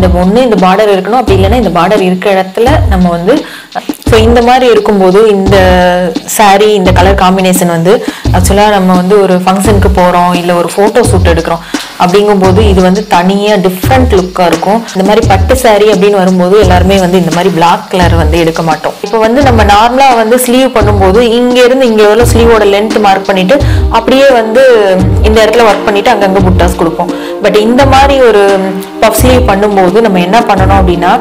இந்த ஒன்று இந்த பார்டர் இருக்கணும் அப்படி இல்லைன்னா இந்த பார்டர் இருக்க இடத்துல நம்ம வந்து ஸோ இந்த மாதிரி இருக்கும்போது இந்த saree இந்த கலர் காம்பினேஷன் வந்து ஆக்சுவலாக நம்ம வந்து ஒரு ஃபங்க்ஷனுக்கு போகிறோம் இல்லை ஒரு ஃபோட்டோ ஷூட் எடுக்கிறோம் அப்படிங்கும்போது இது வந்து தனியாக டிஃப்ரெண்ட் லுக்காக இருக்கும் இந்த மாதிரி பட்டு saree அப்படின்னு வரும்போது எல்லாருமே வந்து இந்த மாதிரி பிளாக் கலர் வந்து எடுக்க மாட்டோம் இப்போ வந்து நம்ம நார்மலாக வந்து ஸ்லீவ் பண்ணும்போது இங்கே இருந்து இங்கே எவ்வளோ ஸ்லீவோட லென்த் மார்க் பண்ணிட்டு அப்படியே வந்து இந்த இடத்துல ஒர்க் பண்ணிட்டு அங்கங்கே புட்டாஸ் கொடுப்போம் பட் இந்த மாதிரி ஒரு பஃப் ஸ்லீவ் பண்ணும்போது நம்ம என்ன பண்ணணும் அப்படின்னா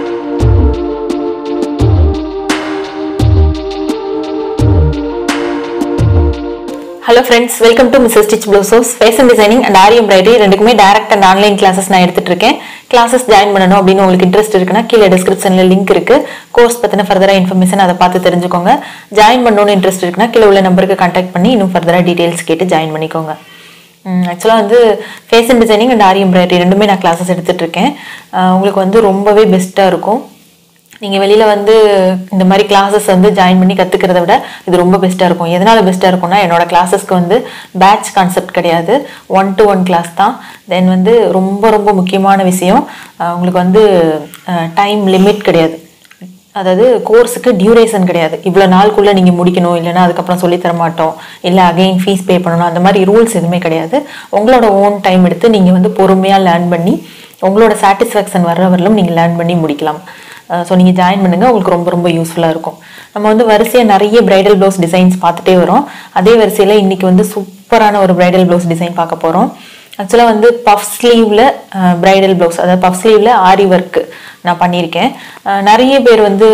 hello friends welcome to Mrs Stitch blouses fashion designing and aari embroidery ரெண்டுக்குமே டேரக்ட் அண்ட் ஆன்லைன் கிளாஸஸ் நான் எடுத்துட்டு இருக்கேன் கிளாஸஸ் ஜாயின் பண்ணணும் அப்படின்னு உங்களுக்கு இன்ட்ரெஸ்ட் இருக்குன்னா கீழே டிஸ்கிரிப்ஷனில் லிங்க் இருக்கு கோர்ஸ் பற்றின ஃபர்தராக இன்ஃபர்மேஷன் அதை பார்த்து தெரிஞ்சுக்கோங்க ஜாயின் பண்ணணும்னு இன்ட்ரெஸ்ட் இருக்குன்னா கீழே உள்ள நம்பருக்கு கான்டாக்ட் பண்ணி இன்னும் ஃபர்தராக டீட்டெயில்ஸ் கேட்டு ஜாயின் பண்ணிக்கோங்க ஆக்சுவலாக வந்து fashion designing and aari embroidery ரெண்டுமே நான் கிளாஸஸ் எடுத்துட்டு இருக்கேன் அஹ் உங்களுக்கு வந்து ரொம்பவே பெஸ்ட்டாக இருக்கும் நீங்கள் வெளியில் வந்து இந்த மாதிரி கிளாஸஸ் வந்து ஜாயின் பண்ணி கற்றுக்கிறத விட இது ரொம்ப பெஸ்ட்டாக இருக்கும் எதனால் பெஸ்ட்டாக இருக்கும்னா என்னோட கிளாஸஸ்க்கு வந்து பேட்ச் கான்செப்ட் கிடையாது ஒன் டு ஒன் கிளாஸ் தான் தென் வந்து ரொம்ப ரொம்ப முக்கியமான விஷயம் அஹ் உங்களுக்கு வந்து டைம் லிமிட் கிடையாது அதாவது கோர்ஸுக்கு டியூரேஷன் கிடையாது இவ்வளோ நாளுக்குள்ளே நீங்கள் முடிக்கணும் இல்லைன்னா அதுக்கப்புறம் சொல்லித் தர மாட்டோம் இல்லை அகைன் ஃபீஸ் பே பண்ணணும் அந்த மாதிரி ரூல்ஸ் எதுவுமே கிடையாது உங்களோட ஓன் டைம் எடுத்து நீங்கள் வந்து பொறுமையாக லேர்ன் பண்ணி உங்களோட சாட்டிஸ்ஃபேக்ஷன் வர்ற வரலும் நீங்கள் லேர்ன் பண்ணி முடிக்கலாம் ஸோ நீங்கள் ஜாயின் பண்ணுங்கள் உங்களுக்கு ரொம்ப ரொம்ப யூஸ்ஃபுல்லாக இருக்கும் நம்ம வந்து வரிசையாக நிறைய பிரைடல் ப்ளவுஸ் டிசைன்ஸ் பார்த்துட்டே வரோம் அதே வரிசையில் இன்னைக்கு வந்து சூப்பரான ஒரு பிரைடல் ப்ளவுஸ் டிசைன் பார்க்க போகிறோம் ஆக்சுவலாக வந்து பஃப் ஸ்லீவில் பிரைடல் ப்ளவுஸ் அதாவது பஃப் ஸ்லீவில் ஆரி ஒர்க்கு நான் பண்ணியிருக்கேன் அஹ் நிறைய பேர் வந்து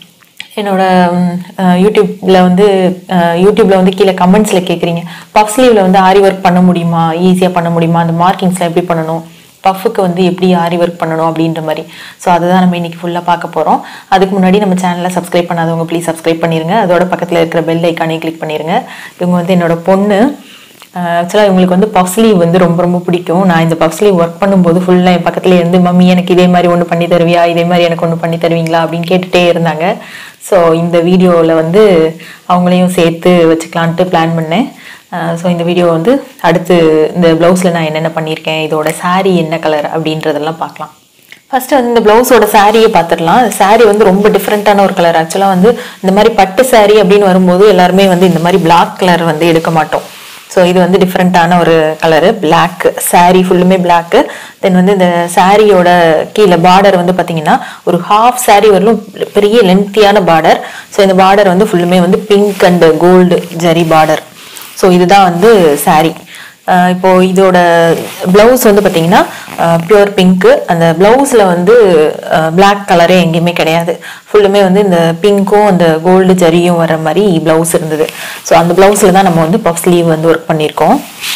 என்னோட ம், அஹ், யூடியூப்ல வந்து அஹ், யூடியூப்ல வந்து கீழே கமெண்ட்ஸ்ல கேட்குறீங்க பஃப் ஸ்லீவ்ல வந்து ஆரி ஒர்க் பண்ண முடியுமா ஈஸியாக பண்ண முடியுமா அந்த மார்க்கிங்ஸ்லாம் எப்படி பண்ணணும் பஃபுக்கு வந்து எப்படி ஆரி ஒர்க் பண்ணணும் அப்படின்ற மாதிரி ஸோ அதுதான் நம்ம இன்னைக்கு ஃபுல்லாக பார்க்க போகிறோம் அதுக்கு முன்னாடி நம்ம சேனலை சப்ஸ்கிரைப் பண்ணாதவங்க ப்ளீஸ் சப்ஸ்கிரைப் பண்ணிருங்க அதோட பக்கத்தில் இருக்கிற பெல் ஐக்கானையும் கிளிக் பண்ணிருங்க இவங்க வந்து என்னோட பொண்ணு ஆக்சுவலாக இவங்களுக்கு வந்து பஃப் ஸ்லீவ் வந்து ரொம்ப ரொம்ப பிடிக்கும் நான் இந்த பஃப் ஸ்லீவ் ஒர்க் பண்ணும்போது ஃபுல்லாக என் பக்கத்துல இருந்து மம்மி எனக்கு இதே மாதிரி ஒன்று பண்ணி தருவியா இதே மாதிரி எனக்கு ஒன்று பண்ணி தருவீங்களா அப்படின்னு கேட்டுட்டே இருந்தாங்க ஸோ இந்த வீடியோவில் வந்து அவங்களையும் சேர்த்து வச்சுக்கலான்ட்டு பிளான் பண்ணேன் ஸோ இந்த வீடியோ வந்து அடுத்து இந்த ப்ளவுஸில் நான் என்னென்ன பண்ணியிருக்கேன் இதோட saree என்ன கலர் அப்படின்றதெல்லாம் பார்க்கலாம் ஃபர்ஸ்ட் வந்து இந்த பிளவுஸோட சாரியை பார்த்துடலாம் saree வந்து ரொம்ப டிஃப்ரெண்ட்டான ஒரு கலர் ஆக்சுவலாக வந்து இந்த மாதிரி பட்டு saree அப்படின்னு வரும்போது எல்லாருமே வந்து இந்த மாதிரி பிளாக் கலர் வந்து எடுக்க மாட்டோம் ஸோ இது வந்து டிஃப்ரெண்ட்டான ஒரு கலரு பிளாக் saree ஃபுல்லுமே பிளாக்கு தென் வந்து இந்த சாரியோட கீழே பார்டர் வந்து பார்த்தீங்கன்னா ஒரு ஹாஃப் saree வரலும் பெரிய லென்த்தியான பார்டர் ஸோ இந்த பார்டர் வந்து ஃபுல்லுமே வந்து pink and gold zari border so இதுதான் வந்து saree அஹ் இப்போ இதோட பிளவுஸ் வந்து பார்த்தீங்கன்னா பியூர் பிங்க்கு அந்த பிளவுஸில் வந்து பிளாக் கலரே எங்கேயுமே கிடையாது ஃபுல்லுமே வந்து இந்த பிங்க்கும் அந்த கோல்டு ஜரியும் வர மாதிரி பிளவுஸ் இருந்தது ஸோ அந்த பிளவுஸில் தான் நம்ம வந்து பஃப் ஸ்லீவ் வந்து ஒர்க் பண்ணியிருக்கோம்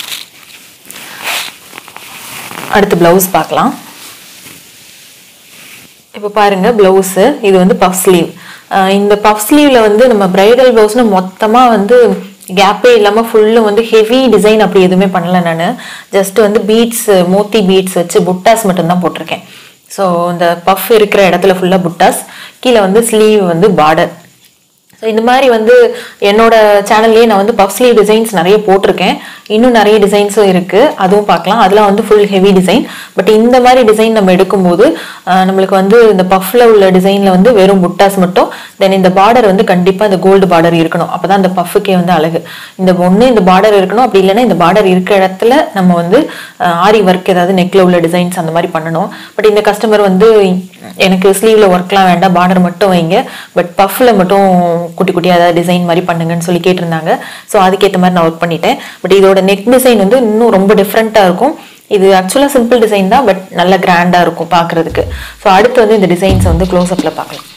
அடுத்து பிளவுஸ் பார்க்கலாம் இப்போ பாருங்க பிளவுஸு இது வந்து பஃப் ஸ்லீவ் இந்த பஃப் ஸ்லீவ்ல வந்து நம்ம பிரைடல் பிளவுஸ்னு மொத்தமாக வந்து கேப்பே இல்லாமல் ஃபுல்லும் வந்து ஹெவி டிசைன் அப்படி எதுவுமே பண்ணல நான் ஜஸ்ட் வந்து பீட்ஸ் மோத்தி பீட்ஸ் வச்சு புட்டாஸ் மட்டும்தான் போட்டிருக்கேன் ஸோ இந்த பஃப் இருக்கிற இடத்துல ஃபுல்லாக புட்டாஸ் கீழே வந்து ஸ்லீவ் வந்து பார்டர் ஸோ இந்த மாதிரி வந்து என்னோட சேனல்லேயே நான் வந்து பஃப் ஸ்லீவ் டிசைன்ஸ் நிறைய போட்டிருக்கேன் இன்னும் நிறைய டிசைன்ஸும் இருக்குது அதுவும் பார்க்கலாம் அதெல்லாம் வந்து ஃபுல் ஹெவி டிசைன் பட் இந்த மாதிரி டிசைன் நம்ம எடுக்கும்போது ஆஹ், நம்மளுக்கு வந்து இந்த பஃப்ல உள்ள டிசைனில் வந்து வெறும் புட்டாஸ் மட்டும் தென் இந்த பார்டர் வந்து கண்டிப்பாக இந்த கோல்டு பார்டர் இருக்கணும் அப்போ தான் இந்த பஃபுக்கே வந்து அழகு இந்த ஒன்று இந்த பார்டர் இருக்கணும் அப்படி இல்லைன்னா இந்த பார்டர் இருக்க இடத்துல நம்ம வந்து ஆஹ், ஆரி ஒர்க் ஏதாவது நெக்கில் உள்ள டிசைன்ஸ் அந்த மாதிரி பண்ணணும் பட் இந்த கஸ்டமர் வந்து எனக்கு ஸ்லீவ்ல ஒர்க்லாம் வேண்டாம் பார்டர் மட்டும் வைங்க பட் பஃப்ல மட்டும் குட்டி குட்டியாக ஏதாவது டிசைன் மாதிரி பண்ணுங்கன்னு சொல்லி கேட்டிருந்தாங்க ஸோ அதுக்கேற்ற மாதிரி நான் ஒர்க் பண்ணிட்டேன் பட் இதோட நெக் டிசைன் வந்து இன்னும் ரொம்ப டிஃப்ரெண்ட்டாக இருக்கும் இது ஆக்சுவலாக சிம்பிள் டிசைன் தான் பட் நல்ல கிராண்டாக இருக்கும் பார்க்குறதுக்கு ஸோ அடுத்து வந்து இந்த டிசைன்ஸ் வந்து க்ளோஸ்அப்பில் பார்க்கலாம்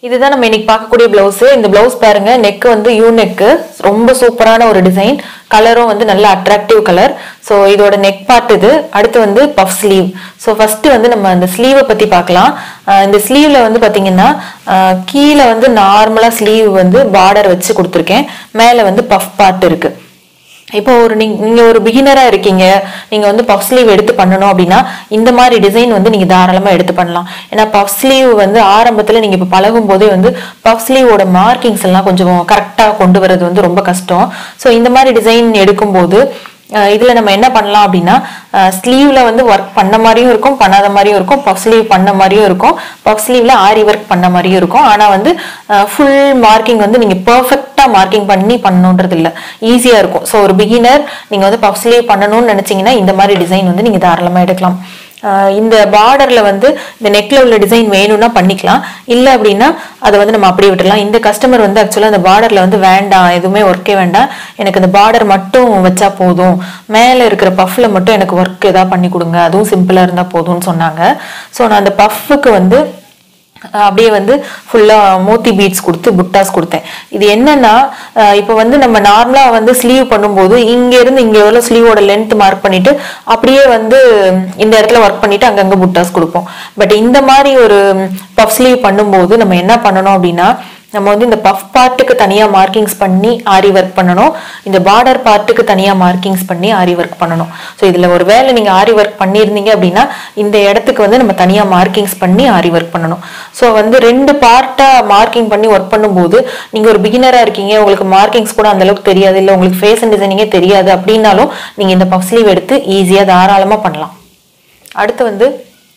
இதுதான் நம்ம இன்னைக்கு பார்க்கக்கூடிய பிளவுஸ் இந்த பிளவுஸ் பாருங்க நெக் வந்து யூ நெக்கு ரொம்ப சூப்பரான ஒரு டிசைன் கலரும் வந்து நல்ல அட்ராக்டிவ் கலர் ஸோ இதோட நெக் பார்ட் இது அடுத்து வந்து பஃப் ஸ்லீவ் ஸோ ஃபர்ஸ்ட் வந்து நம்ம அந்த ஸ்லீவை பத்தி பார்க்கலாம் அஹ் இந்த ஸ்லீவ்ல வந்து பாத்தீங்கன்னா அஹ் கீழே வந்து நார்மலா ஸ்லீவ் வந்து பார்டர் வச்சு கொடுத்துருக்கேன் மேலே வந்து பஃப் பார்ட் இருக்கு இப்போ ஒரு நீங்க நீங்க ஒரு பிகினரா இருக்கீங்க நீங்க வந்து பஃப் ஸ்லீவ் எடுத்து பண்ணணும் அப்படின்னா இந்த மாதிரி டிசைன் வந்து நீங்க தாராளமா எடுத்து பண்ணலாம் ஏன்னா பஃப் ஸ்லீவ் வந்து ஆரம்பத்துல நீங்க இப்போ பழகும் போதே வந்து பஃப் ஸ்லீவோட மார்க்கிங்ஸ் எல்லாம் கொஞ்சம் கரெக்டா கொண்டு வர்றது வந்து ரொம்ப கஷ்டம் ஸோ இந்த மாதிரி டிசைன் எடுக்கும்போது அஹ் இதுல நம்ம என்ன பண்ணலாம் அப்படின்னா ஸ்லீவ்ல வந்து ஒர்க் பண்ண மாதிரியும் இருக்கும் பண்ணாத மாதிரியும் இருக்கும் பஃப் ஸ்லீவ் பண்ண மாதிரியும் இருக்கும் பஃப் ஸ்லீவ்ல ஆரி ஒர்க் பண்ண மாதிரியும் இருக்கும் ஆனா வந்து ஃபுல் மார்க்கிங் வந்து நீங்க பெர்ஃபெக்டா மார்க்கிங் பண்ணி பண்ணணுன்றது இல்ல ஈஸியா இருக்கும் ஸோ ஒரு பிகினர் நீங்க வந்து பஃப் ஸ்லீவ் பண்ணணும்னு நினைச்சீங்கன்னா இந்த மாதிரி டிசைன் வந்து நீங்க தாராளமா எடுக்கலாம் அஹ் இந்த பார்டர்ல வந்து இந்த நெக்ல உள்ள டிசைன் வேணும்னா பண்ணிக்கலாம் இல்ல அப்படின்னா அதை வந்து நம்ம அப்படியே விட்டுறலாம் இந்த கஸ்டமர் வந்து ஆக்சுவலா அந்த பார்டர்ல வந்து வேண்டாம் எதுவுமே ஒர்க்கே வேண்டாம் எனக்கு அந்த பார்டர் மட்டும் வச்சா போதும் மேல இருக்கிற பஃப்ல மட்டும் எனக்கு ஒர்க் ஏதாவது பண்ணி கொடுங்க அதுவும் சிம்பிளா இருந்தா போதும்னு சொன்னாங்க ஸோ நான் அந்த பஃப்புக்கு வந்து அஹ் அப்படியே வந்து ஃபுல்லா மோத்தி பீட்ஸ் கொடுத்து புட்டாஸ் கொடுத்தேன் இது என்னன்னா அஹ் இப்போ வந்து நம்ம நார்மலா வந்து ஸ்லீவ் பண்ணும்போது இங்க இருந்து இங்க எவ்வளவு ஸ்லீவோட லென்த் மார்க் பண்ணிட்டு அப்படியே வந்து இந்த இடத்துல ஒர்க் பண்ணிட்டு அங்கங்க புட்டாஸ் கொடுப்போம் பட் இந்த மாதிரி ஒரு பஃப் ஸ்லீவ் பண்ணும்போது நம்ம என்ன பண்ணணும் அப்படின்னா நம்ம வந்து இந்த பஃப் பார்ட்டுக்கு தனியா மார்க்கிங்ஸ் பண்ணி ஆரி ஒர்க் பண்ணணும் இந்த பார்டர் பார்ட்டுக்கு தனியா மார்க்கிங்ஸ் பண்ணி ஆரி ஒர்க் பண்ணணும் ஸோ இதுல ஒரு வேளை நீங்க ஆரி ஒர்க் பண்ணியிருந்தீங்க அப்படின்னா இந்த இடத்துக்கு வந்து நம்ம தனியா மார்க்கிங்ஸ் பண்ணி ஆரி ஒர்க் பண்ணணும் ஸோ வந்து ரெண்டு பார்ட்டா மார்க்கிங் பண்ணி ஒர்க் பண்ணும்போது நீங்க ஒரு பிகினரா இருக்கீங்க உங்களுக்கு மார்க்கிங்ஸ் கூட அந்த அளவுக்கு தெரியாது இல்லை உங்களுக்கு ஃபேஷன் டிசைனிங்கே தெரியாது அப்படின்னாலும் நீங்க இந்த பஃப் ஸ்லீவ் எடுத்து ஈஸியா தாராளமா பண்ணலாம் அடுத்து வந்து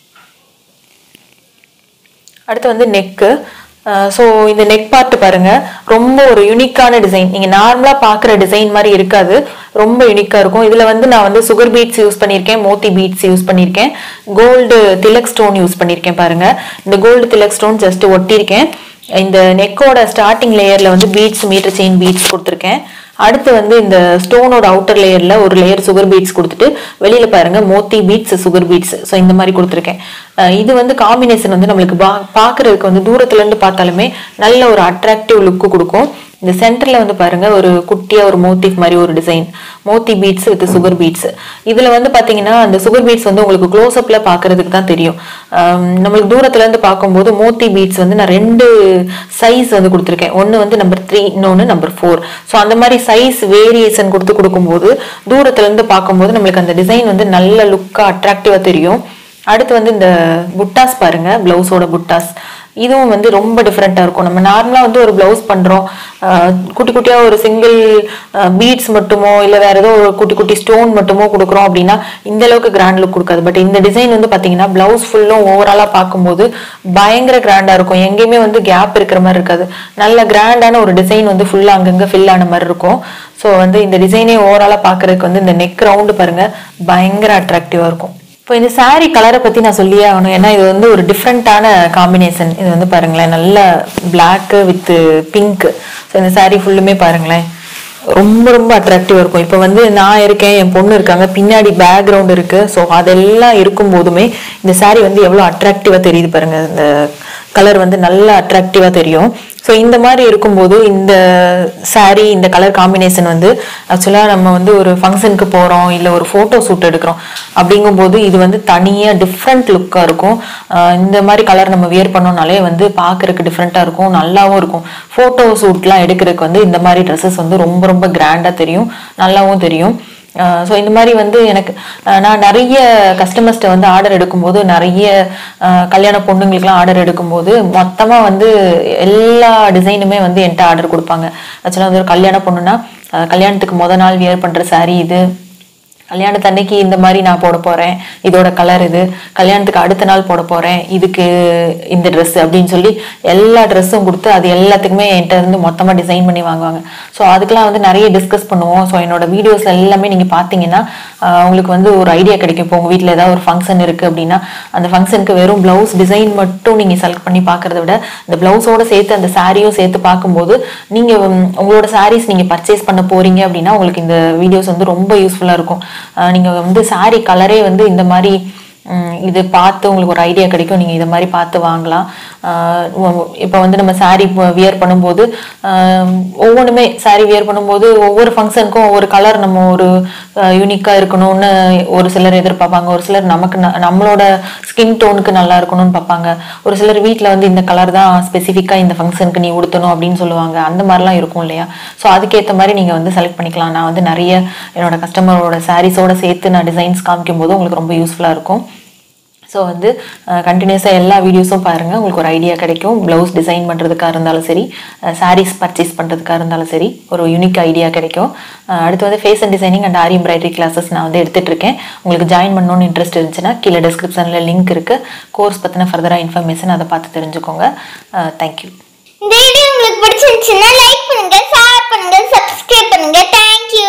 அடுத்து வந்து நெக்கு ஸோ இந்த நெக் பார்ட் பாருங்க ரொம்ப ஒரு யூனிக்கான டிசைன் நீங்க நார்மலா பாக்குற டிசைன் மாதிரி இருக்காது ரொம்ப யூனிக்கா இருக்கும் இதுல வந்து நான் வந்து சுகர் பீட்ஸ் யூஸ் பண்ணியிருக்கேன் மோத்தி பீட்ஸ் யூஸ் பண்ணியிருக்கேன் கோல்டு திலக் ஸ்டோன் யூஸ் பண்ணியிருக்கேன் பாருங்க இந்த கோல்டு திலக் ஸ்டோன் ஜஸ்ட் ஒட்டியிருக்கேன் இந்த நெக்கோட ஸ்டார்டிங் லேயர்ல வந்து பீட்ஸ் மீட்டர் செயின் பீட்ஸ் கொடுத்துருக்கேன் அடுத்து வந்து இந்த ஸ்டோனோட அவுட்டர் லேயர்ல ஒரு லேயர் சுகர் பீட்ஸ் கொடுத்துட்டு வெளியில பாருங்க moti beads sugar beads so இந்த மாதிரி கொடுத்துருக்கேன் அஹ் இது வந்து காம்பினேஷன் வந்து நம்மளுக்கு பா- பார்க்கறதுக்கு வந்து தூரத்துல இருந்து பார்த்தாலுமே நல்ல ஒரு அட்ராக்டிவ் லுக்கு கொடுக்கும் இந்த சென்டர்ல வந்து பாருங்க ஒரு குட்டியா ஒரு மோத்திஃப் மாதிரி ஒரு design moti beads with sugar beads இதுல வந்து பாத்தீங்கன்னா அந்த சுகர் பீட்ஸ் வந்து உங்களுக்கு க்ளோஸ் அப்ல பாக்குறதுக்கு தான் தெரியும் ஆம், நம்மளுக்கு தூரத்துல இருந்து பார்க்கும்போது மோத்தி பீட்ஸ் வந்து நான் ரெண்டு சைஸ் வந்து கொடுத்துருக்கேன் ஒன்னு வந்து நம்பர் த்ரீ இன்னொன்னு நம்பர் ஃபோர் ஸோ அந்த மாதிரி சைஸ் வேரியேஷன் கொடுத்து கொடுக்கும்போது தூரத்துல இருந்து பார்க்கும்போது நம்மளுக்கு அந்த டிசைன் வந்து நல்ல லுக்கா அட்ராக்டிவா தெரியும் அடுத்து வந்து இந்த புட்டாஸ் பாருங்க பிளவுஸோட புட்டாஸ் இதுவும் வந்து ரொம்ப டிஃப்ரெண்ட்டாக இருக்கும் நம்ம நார்மலாக வந்து ஒரு ப்ளவுஸ் பண்ணுறோம் குட்டி குட்டியாக ஒரு சிங்கிள் பீட்ஸ் மட்டுமோ இல்லை வேற ஏதோ ஒரு குட்டி குட்டி ஸ்டோன் மட்டுமோ கொடுக்குறோம் அப்படின்னா இந்த அளவுக்கு கிராண்ட் லுக் கொடுக்காது பட் இந்த டிசைன் வந்து பார்த்தீங்கன்னா ப்ளவுஸ் ஃபுல்லும் ஓவராலாக பார்க்கும்போது பயங்கர கிராண்டாக இருக்கும் எங்கேயுமே வந்து கேப் இருக்கிற மாதிரி இருக்காது நல்ல கிராண்டான ஒரு டிசைன் வந்து ஃபுல்லாக அங்கங்கே ஃபில் ஆன மாதிரி இருக்கும் ஸோ வந்து இந்த டிசைனே ஓவராலாக பார்க்கறதுக்கு வந்து இந்த நெக் ரவுண்டு பாருங்க பயங்கர அட்ராக்டிவாக இருக்கும் இப்போ இந்த saree கலரை பத்தி நான் சொல்லியே ஆகணும் ஏன்னா இது வந்து ஒரு டிஃப்ரெண்ட்டான காம்பினேஷன் இது வந்து பாருங்களேன் நல்ல பிளாக் வித் பிங்க் ஸோ இந்த saree ஃபுல்லுமே பாருங்களேன் ரொம்ப ரொம்ப அட்ராக்டிவா இருக்கும் இப்போ வந்து நான் இருக்கேன் என் பொண்ணு இருக்காங்க பின்னாடி பேக்ரவுண்ட் இருக்கு ஸோ அதெல்லாம் இருக்கும் போதுமே இந்த saree வந்து எவ்வளோ அட்ராக்டிவா தெரியுது பாருங்க இந்த கலர் வந்து நல்ல அட்ராக்டிவா தெரியும் ஸோ இந்த மாதிரி இருக்கும்போது இந்த saree இந்த கலர் காம்பினேஷன் வந்து ஆக்சுவலாக நம்ம வந்து ஒரு ஃபங்க்ஷனுக்கு போகிறோம் இல்லை ஒரு ஃபோட்டோ ஷூட் எடுக்கிறோம் அப்படிங்கும்போது இது வந்து தனியாக டிஃப்ரெண்ட் லுக்காக இருக்கும் ஆஹ் இந்த மாதிரி கலர் நம்ம வியர் பண்ணோம்னாலே வந்து பார்க்கறதுக்கு டிஃப்ரெண்ட்டாக இருக்கும் நல்லாவும் இருக்கும் ஃபோட்டோ ஷூட்லாம் எடுக்கிறதுக்கு வந்து இந்த மாதிரி ட்ரெஸ்ஸஸ் வந்து ரொம்ப ரொம்ப கிராண்டாக தெரியும் நல்லாவும் தெரியும் ஸோ இந்த மாதிரி வந்து எனக்கு அஹ் நான் நிறைய கஸ்டமர்ஸ்ட்ட வந்து ஆர்டர் எடுக்கும்போது நிறைய அஹ் கல்யாண பொண்ணுங்களுக்குலாம் ஆர்டர் எடுக்கும்போது மொத்தமாக வந்து எல்லா டிசைனுமே வந்து என்கிட்ட ஆர்டர் கொடுப்பாங்க ஆக்சுவலாக வந்து ஒரு கல்யாண பொண்ணுன்னா அஹ் கல்யாணத்துக்கு முத நாள் வியர் பண்ணுற saree இது கல்யாணத்தன்னைக்கு இந்த மாதிரி நான் போட போறேன் இதோட கலர் இது கல்யாணத்துக்கு அடுத்த நாள் போட போறேன் இதுக்கு இந்த Dress அப்படின்னு சொல்லி எல்லா ட்ரெஸ்ஸும் கொடுத்து அது எல்லாத்துக்குமே என்கிட்ட இருந்து மொத்தமா டிசைன் பண்ணி வாங்குவாங்க ஸோ அதுக்கெல்லாம் வந்து நிறைய டிஸ்கஸ் பண்ணுவோம் ஸோ என்னோட வீடியோஸ் எல்லாமே நீங்க பாத்தீங்கன்னா ஆஹ் உங்களுக்கு வந்து ஒரு ஐடியா கிடைக்கும் இப்போ உங்க வீட்டில் ஏதாவது ஒரு ஃபங்க்ஷன் இருக்கு அப்படின்னா அந்த ஃபங்க்ஷனுக்கு வெறும் பிளவுஸ் டிசைன் மட்டும் நீங்க செலக்ட் பண்ணி பார்க்கறத விட இந்த பிளவுஸோட சேர்த்து அந்த சாரியும் சேர்த்து பார்க்கும்போது நீங்க உம், உங்களோட சாரீஸ் நீங்க பர்ச்சேஸ் பண்ண போறீங்க அப்படின்னா உங்களுக்கு இந்த வீடியோஸ் வந்து ரொம்ப யூஸ்ஃபுல்லா இருக்கும் ஆஹ் நீங்க வந்து saree கலரே வந்து இந்த மாதிரி உம், இது பார்த்து உங்களுக்கு ஒரு ஐடியா கிடைக்கும் நீங்கள் இதை மாதிரி பார்த்து வாங்கலாம் இப்போ வந்து நம்ம saree வியர் பண்ணும்போது ஆஹ், ஒவ்வொன்றுமே saree வியர் பண்ணும்போது ஒவ்வொரு ஃபங்க்ஷனுக்கும் ஒவ்வொரு கலர் நம்ம ஒரு யூனிக்காக இருக்கணும்னு ஒரு சிலர் எதிர்பார்ப்பாங்க ஒரு சிலர் நமக்கு ந- நம்மளோட ஸ்கின் டோனுக்கு நல்லா இருக்கணும்னு பார்ப்பாங்க ஒரு சிலர் வீட்டில் வந்து இந்த கலர் தான் ஸ்பெசிஃபிக்காக இந்த ஃபங்க்ஷனுக்கு நீ உடுத்தணும் அப்படின்னு சொல்லுவாங்க அந்த மாதிரிலாம் இருக்கும் இல்லையா ஸோ அதுக்கேற்ற மாதிரி நீங்கள் வந்து செலக்ட் பண்ணிக்கலாம் நான் வந்து நிறைய என்னோட கஸ்டமரோட சாரீஸோட சேர்த்து நான் டிசைன்ஸ் காமிக்கும் போது உங்களுக்கு ரொம்ப யூஸ்ஃபுல்லாக இருக்கும் ஸோ வந்து கண்டினியூஸாக எல்லா வீடியோஸும் பாருங்கள் உங்களுக்கு ஒரு ஐடியா கிடைக்கும் ப்ளவுஸ் டிசைன் பண்ணுறதுக்காக இருந்தாலும் சரி சாரீஸ் பர்ச்சேஸ் பண்ணுறதுக்காக இருந்தாலும் சரி ஒரு யூனிக் ஐடியா கிடைக்கும் அஹ் அடுத்து வந்து fashion designing and aari embroidery classes நான் வந்து எடுத்துகிட்டு இருக்கேன் உங்களுக்கு ஜாயின் பண்ணணும்னு இன்ட்ரெஸ்ட் இருந்துச்சுன்னா கீழே டிஸ்கிரிப்ஷனில் லிங்க் இருக்குது கோர்ஸ் பற்றின ஃபர்தராக இன்ஃபர்மேஷன் அதை பார்த்து தெரிஞ்சுக்கோங்க தேங்க்யூ இந்த வீடியோ உங்களுக்கு பிடிச்சிருந்துச்சுன்னா லைக் பண்ணுங்க ஷேர் பண்ணுங்க சப்ஸ்கிரைப் பண்ணுங்க தேங்க்யூ